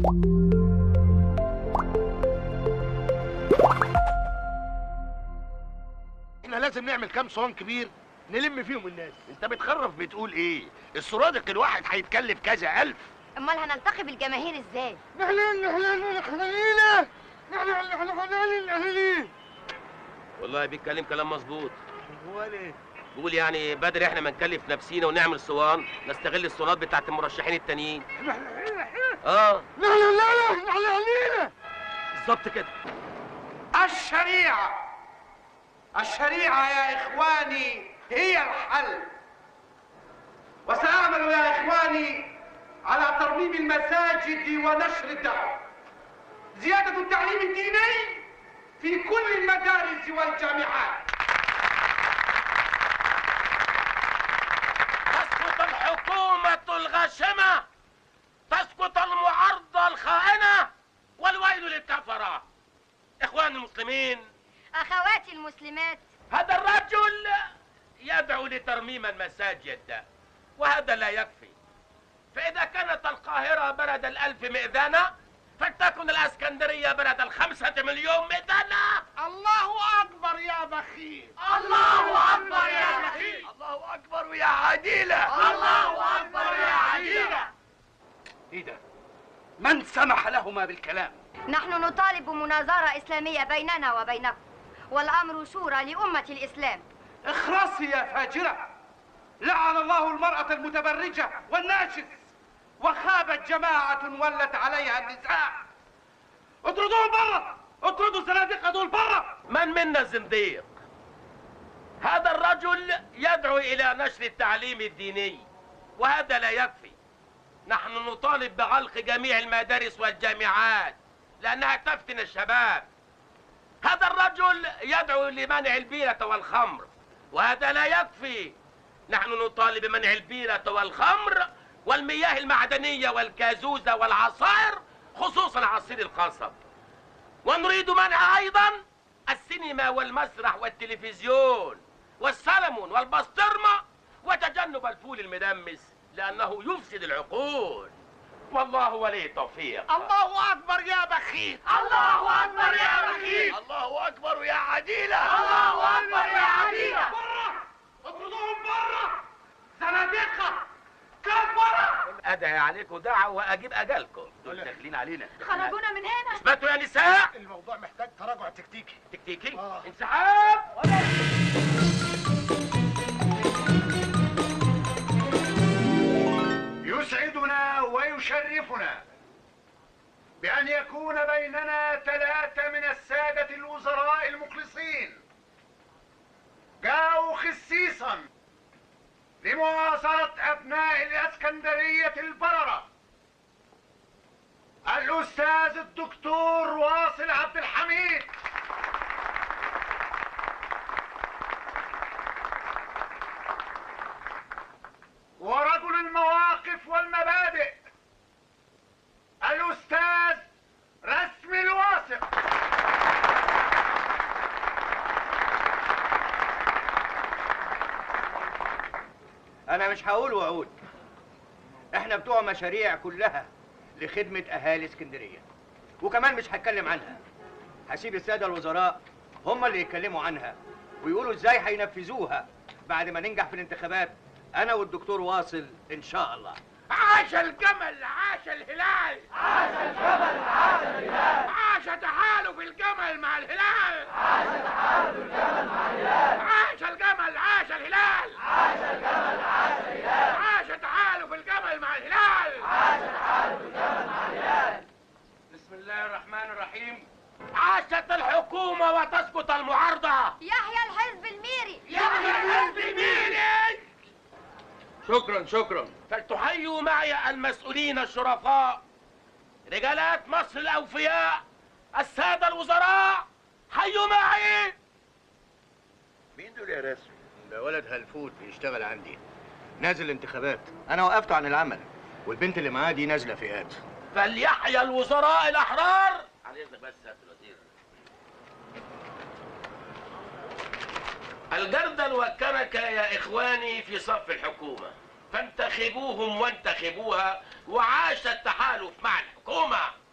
احنا لازم نعمل كام صوان كبير نلم فيهم الناس انت بتخرف بتقول ايه السرادق الواحد هيتكلف كذا الف امال هنلتقي بالجماهير ازاي نحن نحن نحن لينا نحن نحن نحن لينا والله بيتكلم كلام مظبوط هو ليه بيقول يعني بدري احنا ما نكلف نفسينا ونعمل صوان نستغل الصوانات بتاعت المرشحين التانيين اه نحن لا لا نحن لينا بالظبط كده الشريعة الشريعة يا إخواني هي الحل وسأعمل يا إخواني على ترميم المساجد ونشر الدعوة زيادة التعليم الديني في كل المدارس والجامعات تسقط الحكومة الغاشمة تسقط المعارضة الخائنة والويل للكفرة إخوان المسلمين اخواتي المسلمات هذا الرجل يدعو لترميم المساجد وهذا لا يكفي فإذا كانت القاهرة بلد الألف مئذنة فلتكن الأسكندرية بلد الخمسة مليون مئذنة الله اكبر يا بخيل الله أكبر يا بخيل الله اكبر يا عديلة الله أكبر يا عديلة إيه ده؟ من سمح لهما بالكلام؟ نحن نطالب بمناظرة إسلامية بيننا وبينكم والأمر شورى لأمة الإسلام اخرسي يا فاجرة لعن الله المرأة المتبرجة والناشز وخابت جماعة ولت عليها النساء اطردوهم برا اطردوا الزنادقة دول برا من منا الزنديق هذا الرجل يدعو إلى نشر التعليم الديني وهذا لا يكفي نحن نطالب بغلق جميع المدارس والجامعات لأنها تفتن الشباب هذا الرجل يدعو لمنع البيرة والخمر وهذا لا يكفي نحن نطالب بمنع البيرة والخمر والمياه المعدنية والكازوزة والعصائر خصوصا عصير القصب ونريد منع ايضا السينما والمسرح والتلفزيون والسلمون والبسطرمه وتجنب الفول المدمس لانه يفسد العقول والله ولي التوفيق الله اكبر يا بخيل الله اكبر يا بخيل الله اكبر يا عديلة الله اكبر يا عديلة برا اطردوهم برا زنادقة كفرة ادعي عليكم دعوه واجيب اجلكم دول داخلين علينا خرجونا من هنا اثبتوا يا نساء الموضوع محتاج تراجع تكتيكي تكتيكي آه. انسحاب يسعدنا ويشرفنا بأن يكون بيننا ثلاثة من السادة الوزراء المخلصين جاءوا خصيصا لمواصلة أبناء الإسكندرية البررة الأستاذ الدكتور واصل عبد الحميد ورجل المواقف والمبادئ الأستاذ رسمي الواثق انا مش هقول وعود احنا بتوع مشاريع كلها لخدمة اهالي اسكندرية وكمان مش هتكلم عنها هسيب السادة الوزراء هم اللي يتكلموا عنها ويقولوا ازاي هينفذوها بعد ما ننجح في الانتخابات انا والدكتور واصل ان شاء الله عاش الجمل عاش الهلال عاش الجمل عاش الهلال عاش تحالف الجمل مع الهلال عاش تحالف الجمل مع الهلال عاش الجمل عاش الهلال عاش الجمل عاش الهلال عاش تحالف الجمل مع الهلال عاش تحالف الجمل مع الهلال بسم الله الرحمن الرحيم عاشت الحكومة وتسقط المعارضة يحيى الحزب الميري يحيى الحزب الميري شكرا شكرا فلتحيوا معي المسؤولين الشرفاء رجالات مصر الأوفياء السادة الوزراء حيوا معي مين دول يا رسمي ده ولد هلفوت بيشتغل عندي نازل انتخابات انا وقفت عن العمل والبنت اللي معاه دي نازله فئات فليحيا الوزراء الأحرار على إذنك بس يا سيادة الوزير الجردل والكنكة يا إخواني في صف الحكومة فانتخبوهم وانتخبوها وعاش التحالف مع الحكومة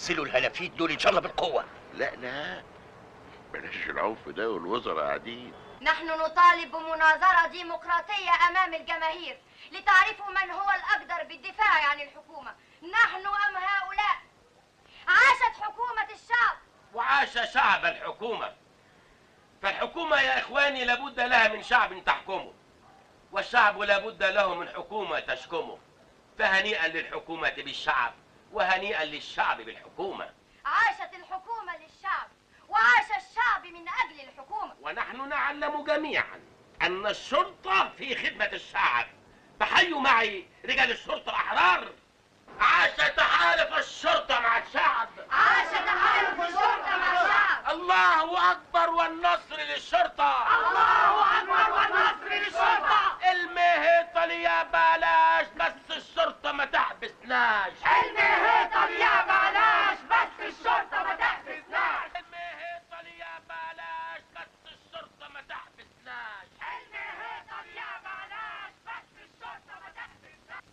نزلوا الهلافيت دول ان شاء الله بالقوه لا لا بلاش العنف ده والوزراء قاعدين نحن نطالب بمناظرة ديمقراطية أمام الجماهير لتعرفوا من هو الأقدر بالدفاع عن الحكومة نحن أم هؤلاء عاشت حكومة الشعب وعاش شعب الحكومة فالحكومة يا إخواني لابد لها من شعب تحكمه والشعب لابد له من حكومة تشكمه فهنيئا للحكومة بالشعب وهنيئا للشعب بالحكومة عاشت الحكومة للشعب وعاش الشعب من أجل الحكومة ونحن نعلم جميعا أن الشرطة في خدمة الشعب فحيوا معي رجال الشرطة الأحرار عاش تحالف الشرطة مع الشعب عاش تحالف الشرطة مع الشعب الله أكبر والنصر للشرطة الله أكبر والنصر للشرطة المهيطة يا بلاش بس الشرطة ما تحبسناش المهيطة يا بلاش بس الشرطة ما تحبسناش المهيطة يا بلاش بس الشرطة ما تحبسناش المهيطة يا بلاش بس الشرطة ما تحبسناش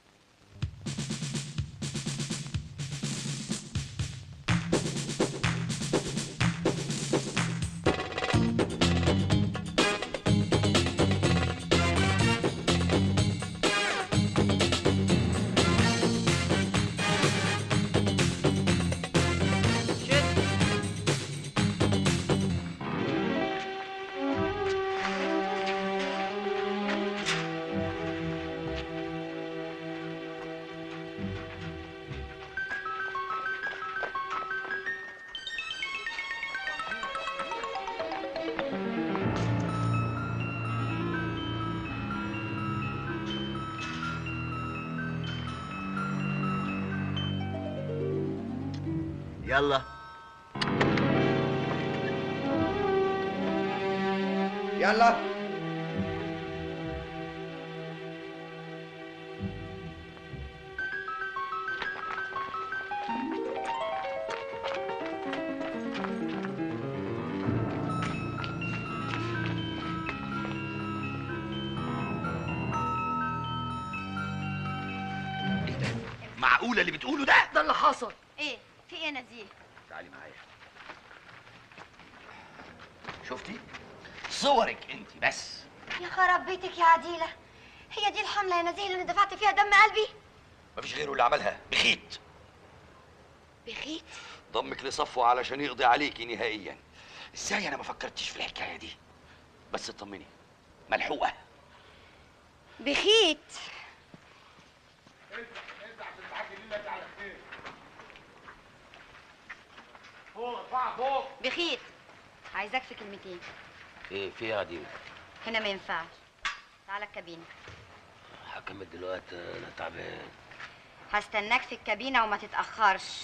يلا يلا معقوله اللي بتقوله ده ده اللي حصل إيه في إيه نزيه تعالي معايا شفتي صورك انت بس يا خراب بيتك يا عديلة هي دي الحملة يا نزيه اللي دفعت فيها دم قلبي مفيش غيره اللي عملها بخيت بخيت ضمك لصفه علشان يقضي عليكي نهائيا ازاي انا ما فكرتش في الحكايه دي بس اطمني ملحوقه بخيت فوق ارفعها فوق بخيت عايزاك في كلمتين ايه في يا دي هنا ما ينفعش تعالى الكابينة هكمل دلوقتي انا تعبان هستناك في الكابينة وما تتأخرش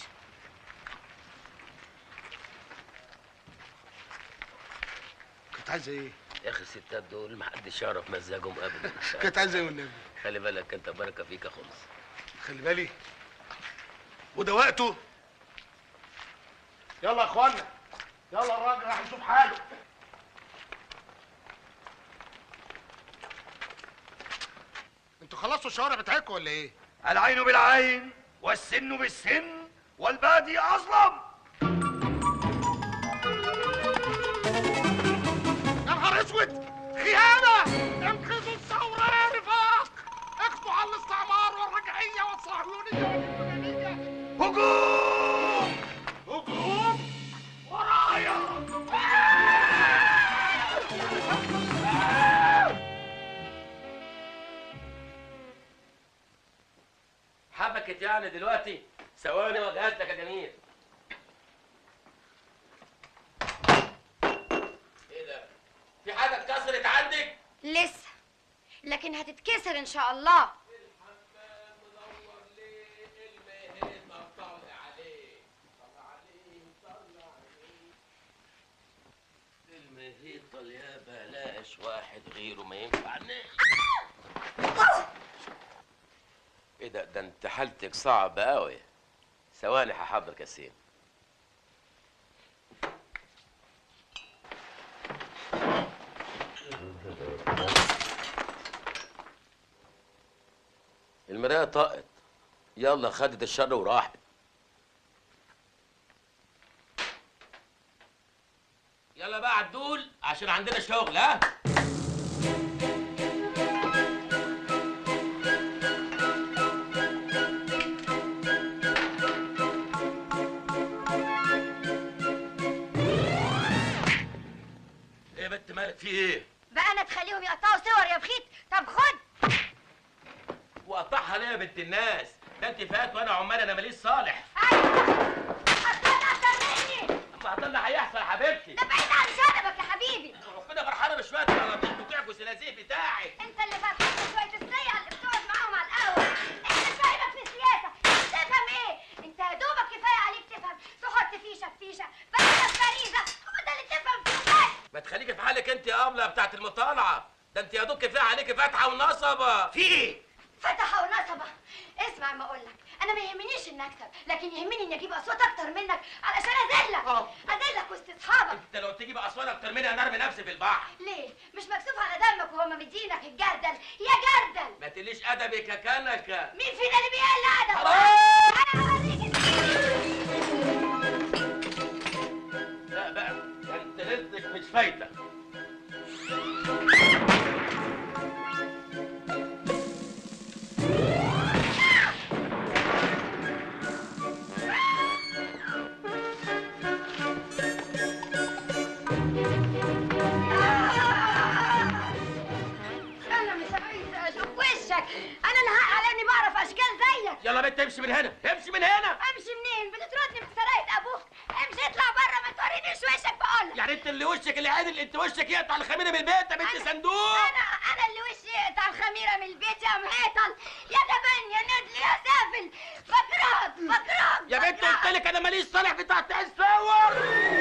كنت عايزه ايه؟ يا اخي الستات دول ما حدش يعرف مزاجهم ابدا كنت عايزه ايه والنبي؟ خلي بالك انت بركه فيك يا خمس خلي بالي وده وقته يلا يا اخوانا يلا الراجل راح يشوف حاله انتوا خلصتوا الشوارع بتاعتكم ولا ايه؟ العين بالعين والسن بالسن والبادي اظلم يا نهار اسود خيانة انقذوا الثورة يا رفاق اقضوا على الاستعمار والرجعية والصهيونية والإمبريالية هجوم هجوم ورايا حبكت يعني دلوقتي ثواني وجهز لك يا جميل ايه ده في حاجه اتكسرت عندك لسه لكن هتتكسر إن شاء الله المهيطة يا بلاش واحد غيره ما ينفعناش ايه ده ده انت حالتك صعبة قوي ثواني هحضر كاسين المراية طقت يلا خدت الشر وراحت عشان عندنا شغل ها ايه يا بنت مالك في ايه بقى انا تخليهم يقطعوا صور يا بخيت طب خد وقطعها ليه يا بنت الناس ده انت فات وانا عمال انا ماليش صالح اصلا اكتر مني ما ده اللي هيحصل يا حبيبتي ده بعيد عن شنبك يا حبيبي ربنا فرحانه بشويه الغلطات بتوعك والسلازيه بتاعك انت اللي فرحان شويه السيئه اللي بتقعد معاهم على القهوه انت مش فاهمك في السياسه تفهم ايه انت يا دوبك كفايه عليك تفهم تحط فيشه في فيشه فريزه في فريزه هو ده اللي تفهم فيه بس ما تخليكي في حالك انت يا قمله بتاعت المطالعه ده انت يا دوب كفايه عليكي فتحه ونصبه في ايه؟ فتح ونصبه اسمع ما اقول لك انا ما يهمنيش اني اكسب لكن يهمني اني اجيب اصوات اكتر منك علشان اذلك اه. اذلك وسط اصحابك انت لو تجيب اصوات اكتر مني انا ارمي نفسي في البحر ليه مش مكسوف على دمك وهم مدينك الجردل يا جردل ما تقليش ادبك يا كنكه مين فينا اللي بيقل ادب خلاص. انا هوريك لا بقى ده انت رزقك مش فايته انا مش عايزه اشوف وشك انا الحق على اني بعرف اشكال زيك يلا بنت امشي من هنا امشي من هنا امشي منين بتطردني من سرايه ابوك امشي اطلع بره ما تورينيش وشك بقول يعني انت اللي وشك اللي عادل انت وشك يقطع الخميره من البيت يا بنت أنا- صندوق انا انا اللي وشي يقطع الخميره من البيت يا مهيطل يا جبان يا ندل يا سافل بكرهك بكرهك يا بنت بكرهك. قلت لك انا ماليش صالح بتاع تصور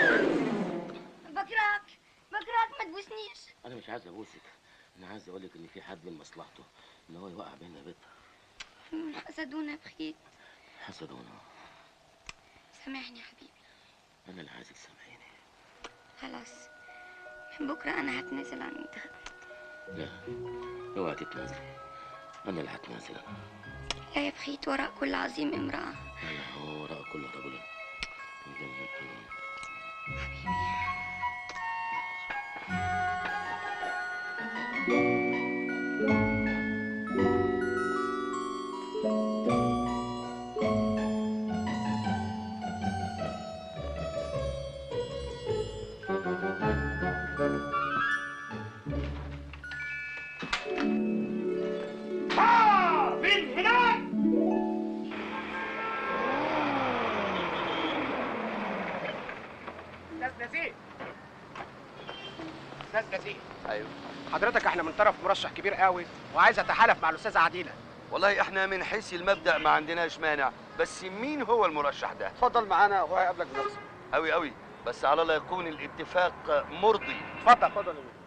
بكرهك بكرهك ما تبوسنيش انا مش عايز ابوسك انا عايز اقول لك ان في حد من مصلحته ان هو يوقع بينا يا بنت حسدونا بخيت حسدونا سامحني يا حبيبي انا اللي عايزك سامحيني خلاص من بكره انا هتنازل عن انت لا اوعى تتنازلي انا اللي هتنازل انا لا يا بخيت وراء كل عظيم امراه انا هو وراء كل رجل ها من هناك استاذ نزيه استاذ نزيه ايوه حضرتك احنا من طرف مرشح كبير قوي وعايز اتحالف مع الاستاذه عديله والله احنا من حيث المبدأ ما عندناش مانع بس مين هو المرشح ده اتفضل معانا وهو هيقابلك بنفسه قوي قوي بس على لا يكون الاتفاق مرضي اتفضل اتفضل